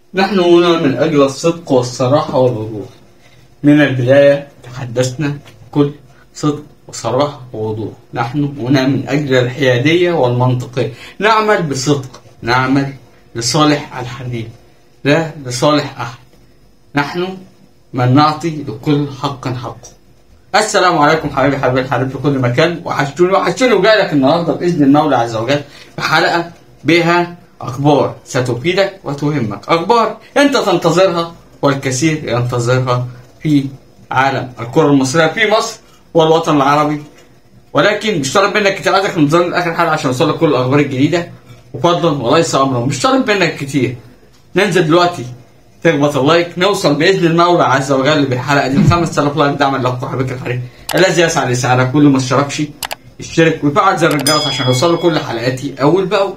نحن هنا من أجل الصدق والصراحة والوضوح من البداية تحدثنا بكل صدق وصراحة ووضوح نحن هنا من أجل الحيادية والمنطقية نعمل بصدق نعمل لصالح الحبيب لا لصالح أحد نحن من نعطي لكل حق حقه السلام عليكم حبايبي حبايبي الحبايب في كل مكان وحشتوني وحشتوني وجاي لك النهارده باذن المولى عز وجل بحلقه بها اخبار ستفيدك وتهمك اخبار انت تنتظرها والكثير ينتظرها في عالم الكره المصريه في مصر والوطن العربي ولكن مش طالب منك كتير عايزك تنتظر لاخر حلقه عشان اوصل لك كل الاخبار الجديده وفضلا وليس امرا مش طالب منك كتير ننزل دلوقتي تخبط اللايك نوصل باذن المولى عز وجل بالحلقه دي 5000 لايك دعما لكم حبيبك الحبيب الذي يسعى لسعادك كل ما اشتركش اشترك وفعل زر الجرس عشان يوصل كل حلقاتي اول باول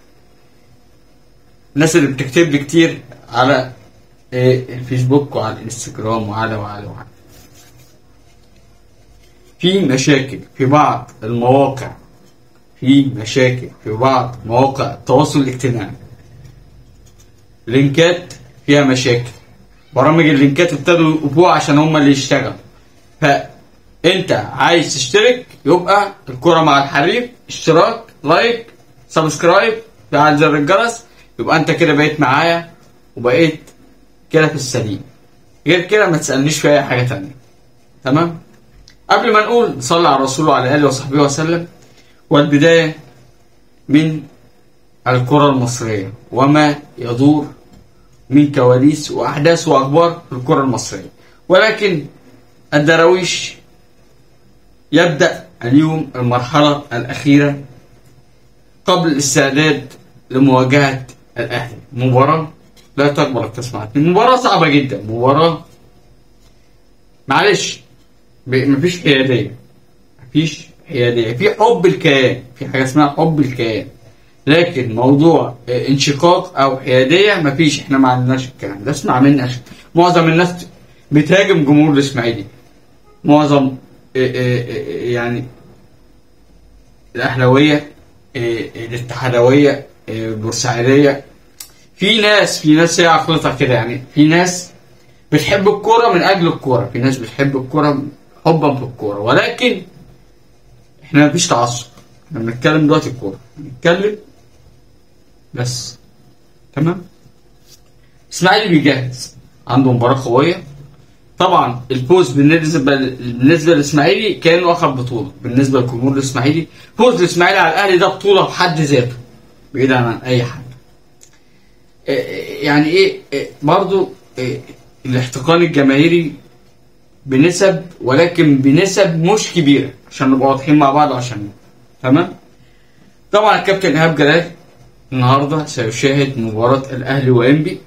الناس اللي بتكتب لي كتير على إيه، الفيسبوك وعلى الانستجرام وعلى وعلى وعلى في مشاكل في بعض المواقع في مشاكل في بعض مواقع التواصل الاجتماعي لينكات فيها مشاكل برامج اللينكات ابتدوا يقفوها عشان هم اللي يشتغلوا فانت عايز تشترك يبقى الكرة مع الحريف اشتراك لايك سبسكرايب فعل زر الجرس يبقى انت كده بقيت معايا وبقيت كده في السليم غير كده ما تسألنيش في اي حاجة تانية تمام قبل ما نقول نصلي على الرسول وعلى اله وصحبه وسلم والبداية من الكرة المصرية وما يدور من كواليس وأحداث وأخبار في الكرة المصرية ولكن الدراويش يبدأ اليوم المرحلة الأخيرة قبل الاستعداد لمواجهة الأهلي مباراة لا تقبل التسمعات مباراة صعبة جدا مباراة معلش ب- مفيش حيادية مفيش حيادية في حب الكيان في حاجة اسمها حب الكيان لكن موضوع آه، انشقاق او حياديه مفيش احنا ما عندناش الكلام ده اسمع مني عشان معظم الناس بتهاجم جمهور الاسماعيلي معظم آه، آه، آه، يعني الاهلاويه آه، الاتحادويه آه، البورسعيديه في ناس في ناس هي عقلتها كده يعني في ناس بتحب الكوره من اجل الكوره في ناس بتحب الكوره حبا في الكوره ولكن احنا مفيش تعصب احنا بنتكلم دلوقتي الكوره بنتكلم بس تمام اسماعيلي بيجهز عنده مباراه قويه طبعا الفوز بالنسبه بالنسبه للاسماعيلي كانه اخذ بطوله بالنسبه للجمهور الاسماعيلي فوز الاسماعيلي على الاهلي ده بطوله بحد ذاته بعيدا عن اي حاجه إيه- يعني ايه إيه، برضو إيه، الاحتقان الجماهيري بنسب ولكن بنسب مش كبيره عشان نبقى واضحين مع بعض عشان تمام طبعا الكابتن ايهاب جلال النهارده سيشاهد مباراه الاهلي وانبي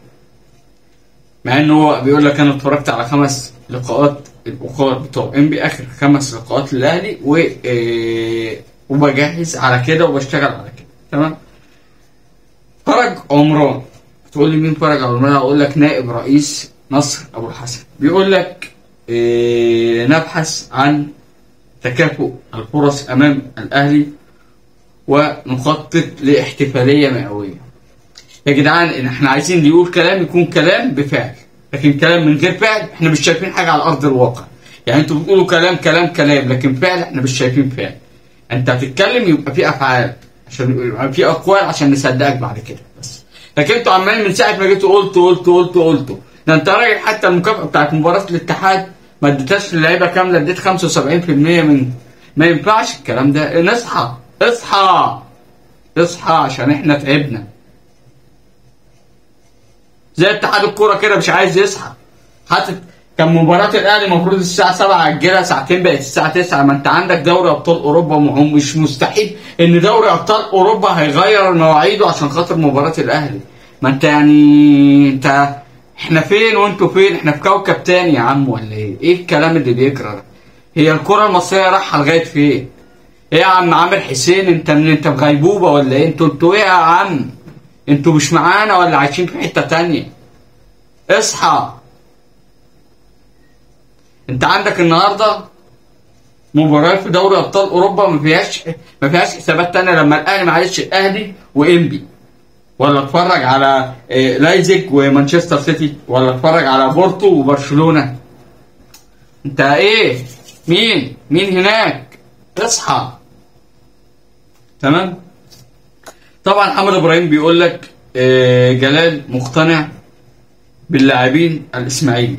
مع ان هو بيقول لك انا اتفرجت على خمس لقاءات الاخر بتوع انبي اخر خمس لقاءات للاهلي و إيه، وبجهز على كده وبشتغل على كده تمام فرج عمران تقول لي مين فرج عمران اقول لك نائب رئيس نصر ابو الحسن بيقول لك إيه نبحث عن تكافؤ الفرص امام الاهلي ونخطط لاحتفاليه مئويه يا جدعان ان احنا عايزين اللي يقول كلام يكون كلام بفعل لكن كلام من غير فعل احنا مش شايفين حاجه على ارض الواقع يعني انتوا بتقولوا كلام كلام كلام لكن فعل احنا مش شايفين فعل انت هتتكلم يبقى في افعال عشان يبقى في اقوال عشان نصدقك بعد كده بس لكن انتوا عمالين من ساعه ما جيتوا قلتوا قلتوا قلتوا قلتوا ده انت راجل حتى المكافاه بتاعت مباراه الاتحاد ما اديتهاش للعيبه كامله اديت 75% من ما ينفعش الكلام ده نصحى اصحى اصحى عشان احنا تعبنا زي اتحاد الكوره كده مش عايز يصحى حتى كان مباراة الأهلي المفروض الساعة 7 أجلها ساعتين بقت الساعة 9 ما أنت عندك دوري أبطال أوروبا ومش مستحيل إن دوري أبطال أوروبا هيغير مواعيده عشان خاطر مباراة الأهلي ما أنت يعني أنت إحنا فين وأنتوا فين؟ إحنا في كوكب تاني يا عم ولا إيه؟ إيه الكلام اللي بيجرى ده؟ هي الكرة المصرية رايحة لغاية فين؟ إيه يا عم عامر حسين أنت من أنت في غيبوبة ولا إيه؟ أنتوا أنتوا إيه يا عم؟ أنتوا مش معانا ولا عايشين في حتة تانية؟ اصحى انت عندك النهارده مباراه في دوري ابطال اوروبا ما فيهاش ما فيهاش حسابات تانية لما الاهلي معلش الاهلي وانبي ولا اتفرج على آه، لايزيج ومانشستر سيتي ولا اتفرج على بورتو وبرشلونه انت ايه مين مين هناك اصحى تمام طبعا حمد ابراهيم بيقول لك آه، جلال مقتنع باللاعبين الاسماعيلي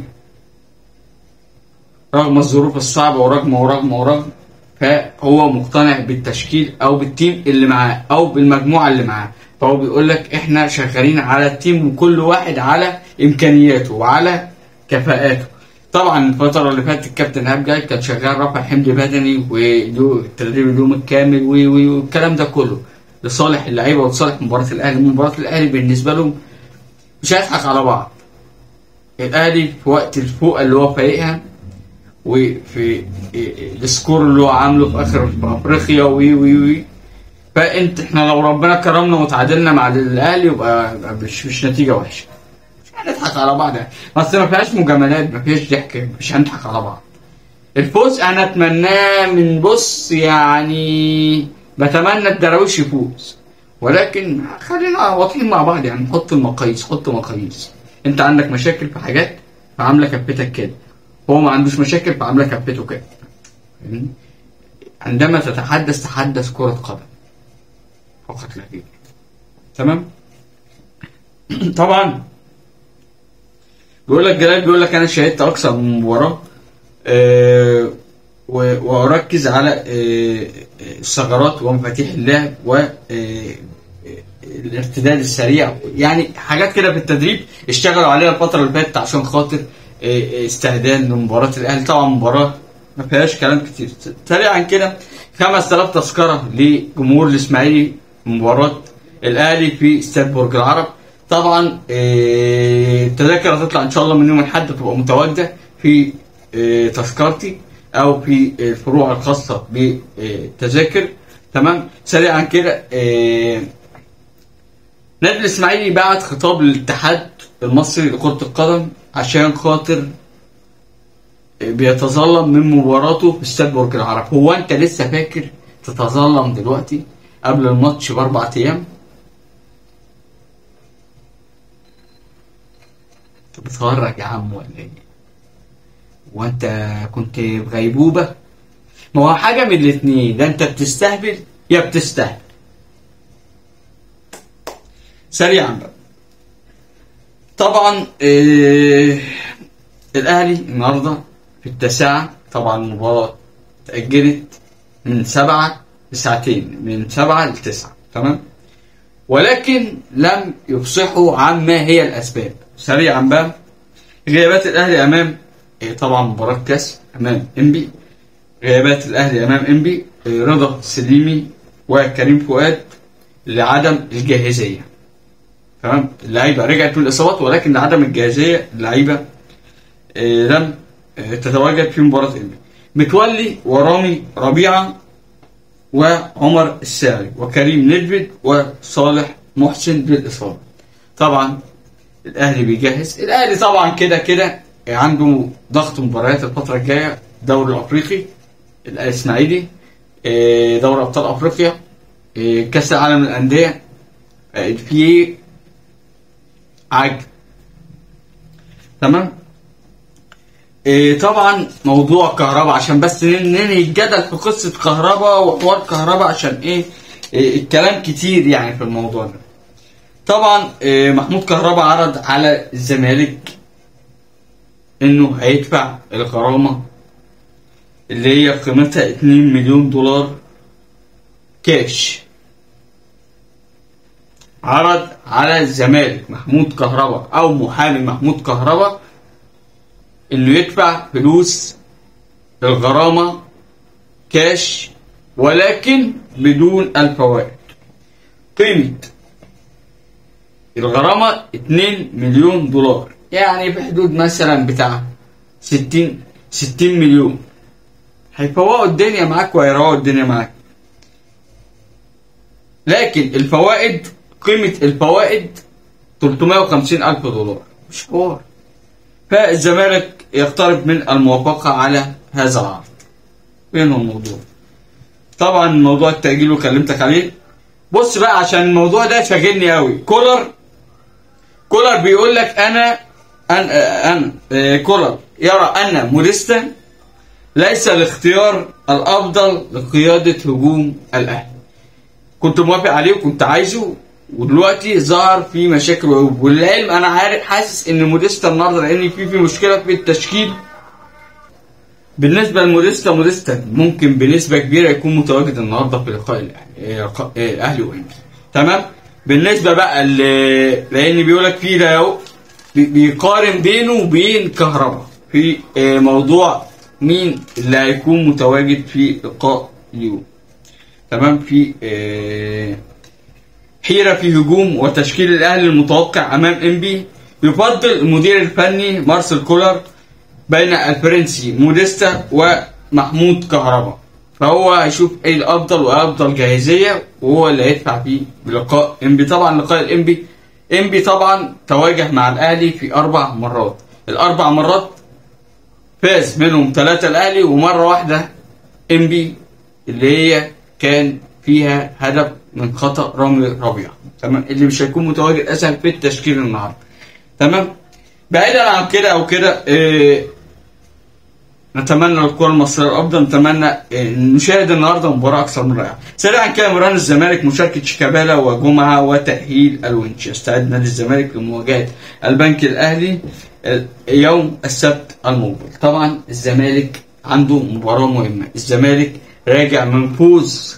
رغم الظروف الصعبه ورغم ورغم ورغم فهو مقتنع بالتشكيل او بالتيم اللي معاه او بالمجموعه اللي معاه فهو بيقول لك احنا شغالين على التيم وكل واحد على امكانياته وعلى كفاءاته طبعا الفترة اللي فاتت الكابتن ايهاب جاي كان شغال رفع حمل بدني وتدريب اليوم الكامل و- و- والكلام ده كله لصالح اللعيبه ولصالح مباراة الاهلي مباراة الاهلي بالنسبة لهم مش هيضحك على بعض الاهلي في وقت الفوق اللي هو فايقها وفي السكور اللي هو عامله في اخر في افريقيا وي وي وي فانت احنا لو ربنا كرمنا وتعادلنا مع الاهلي يبقى يبقى مش مش نتيجه وحشه مش هنضحك على بعض يعني بس ما فيهاش مجاملات ما فيهاش ضحك مش هنضحك على بعض الفوز انا اتمناه من بص يعني بتمنى الدراويش يفوز ولكن خلينا واضحين مع بعض يعني نحط المقاييس حط مقاييس انت عندك مشاكل في حاجات فعامله كفتك كده هو ما عندوش مشاكل فعامله كفته كده فاهمني؟ عندما تتحدث تحدث كرة قدم فقط لا غير تمام طبعا بيقول لك جلال بيقول لك انا شاهدت اكثر من مباراه آه، و- واركز على آه، الثغرات ومفاتيح اللعب و آه، الارتداد السريع يعني حاجات كده في التدريب اشتغلوا عليها الفتره اللي فاتت عشان خاطر آه، استعداد لمباراه الاهلي طبعا مباراه ما فيهاش كلام كتير سريعا كده 5000 تذكره لجمهور الاسماعيلي مباراه الاهلي في استاد برج العرب طبعا آه، التذاكر هتطلع ان شاء الله من يوم الاحد تبقى متواجده في آه، تذكرتي او في الفروع الخاصه بالتذاكر تمام سريعا كده آه، نادي الاسماعيلي بعت خطاب للاتحاد المصري لكره القدم عشان خاطر بيتظلم من مباراته في استاد برج العرب هو انت لسه فاكر تتظلم دلوقتي قبل الماتش باربع ايام انت بتهرج يا عم ولا ايه وانت كنت في غيبوبه ما هو حاجه من الاتنين ده انت بتستهبل يا بتستهبل سريعا بقى طبعا آه الاهلي النهارده في التاسعه طبعا المباراه اتاجلت من سبعه لساعتين من سبعه لتسعه تمام ولكن لم يفصحوا عن ما هي الاسباب سريعا بقى غيابات الاهلي امام آه، طبعا مباراه كاس امام انبي غيابات الاهلي امام انبي آه، رضا سليمي وكريم فؤاد لعدم الجاهزيه تمام اللعيبه رجعت من الاصابات ولكن لعدم الجاهزيه اللعيبه آه، لم آه، تتواجد في مباراه انبي متولي ورامي ربيعه وعمر الساعي وكريم ندفد وصالح محسن للاصابه طبعا الاهلي بيجهز الاهلي طبعا كده كده عنده ضغط مباريات الفتره الجايه الدوري الافريقي الاسماعيلي آه، دوري ابطال افريقيا آه، كاس العالم للانديه آه، في عجل تمام إيه طبعا موضوع كهرباء عشان بس ننهي الجدل في قصه كهرباء وحوار كهرباء عشان ايه, إيه الكلام كتير يعني في الموضوع ده طبعا إيه محمود كهرباء عرض على الزمالك انه هيدفع الغرامه اللي هي قيمتها 2 مليون دولار كاش عرض على الزمالك محمود كهرباء او محامي محمود كهرباء انه يدفع فلوس الغرامة كاش ولكن بدون الفوائد قيمة الغرامة 2 مليون دولار يعني في حدود مثلا بتاع 60 60 مليون هيفوقوا الدنيا معاك وهيروقوا الدنيا معاك لكن الفوائد قيمة الفوائد 350 ألف دولار مش حوار فالزمالك يقترب من الموافقة على هذا العرض فين هو الموضوع طبعا موضوع التأجيل اللي كلمتك عليه بص بقى عشان الموضوع ده شاغلني قوي كولر كولر بيقول لك انا انا انا آه، كولر يرى ان موديستا ليس الاختيار الافضل لقياده هجوم الاهلي كنت موافق عليه وكنت عايزه ودلوقتي ظهر في مشاكل وعيوب والعلم انا عارف حاسس ان موديستا النهارده لان في في مشكله في التشكيل بالنسبه لموديستا موديستا ممكن بنسبه كبيره يكون متواجد النهارده في لقاء الاهلي آه، لقاء- آه، الاهلي وانبي تمام بالنسبه بقى ل- لان بيقول لك في ده بي- بيقارن بينه وبين كهربا في آه، موضوع مين اللي هيكون متواجد في لقاء اليوم تمام في آه، حيرة في هجوم وتشكيل الأهلي المتوقع أمام إنبي يفضل المدير الفني مارسيل كولر بين الفرنسي موديستا ومحمود كهربا فهو هيشوف ايه الافضل وافضل جاهزيه وهو اللي هيدفع فيه بلقاء انبي طبعا لقاء الانبي انبي طبعا تواجه مع الاهلي في اربع مرات الاربع مرات فاز منهم ثلاثه الاهلي ومره واحده انبي اللي هي كان فيها هدف من خطا رامي ربيعه تمام اللي مش هيكون متواجد اسهل في التشكيل النهارده تمام بعيدا عن كده او كده إيه نتمنى الكرة المصرية الأفضل نتمنى إيه، نشاهد النهارده مباراة أكثر من رائعة. سريعا كده مران الزمالك مشاركة شيكابالا وجمعة وتأهيل الونش يستعد نادي الزمالك لمواجهة البنك الأهلي ال- يوم السبت المقبل. طبعا الزمالك عنده مباراة مهمة، الزمالك راجع من فوز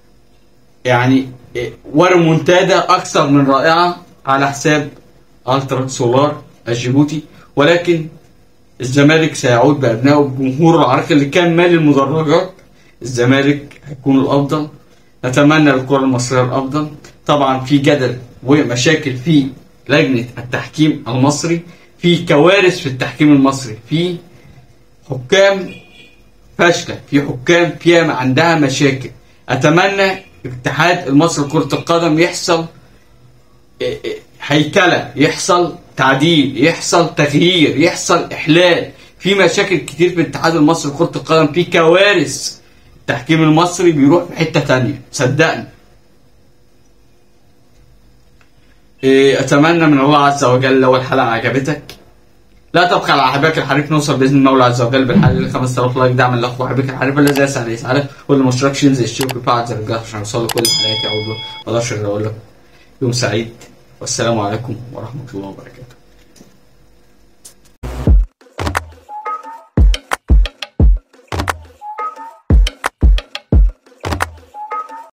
يعني إيه، ورمونتادا أكثر من رائعة على حساب الترا سولار الجيبوتي ولكن الزمالك سيعود بأبنائه بجمهور العريق اللي كان مالي المدرجات الزمالك هيكون الأفضل نتمنى للكرة المصرية الأفضل طبعا في جدل ومشاكل في لجنة التحكيم المصري في كوارث في التحكيم المصري في حكام فاشلة في حكام فيها عندها مشاكل أتمنى الاتحاد المصري لكرة القدم يحصل هيكلة يحصل تعديل يحصل تغيير يحصل إحلال في مشاكل كتير في الاتحاد المصري لكرة القدم في كوارث التحكيم المصري بيروح في حتة تانية صدقني إيه، أتمنى من الله عز وجل لو الحلقة عجبتك لا تبخل على حباك الحريف نوصل باذن الله عز وجل بالحل ل 5000 لايك دعم الاخ وحبيبك الحريف الذي يسعد يسعدك واللي ما اشتركش ينزل يشترك ويفعل زر الجرس عشان يوصل كل حلقاتي او ما اقدرش اقول لك يوم سعيد والسلام عليكم ورحمه الله وبركاته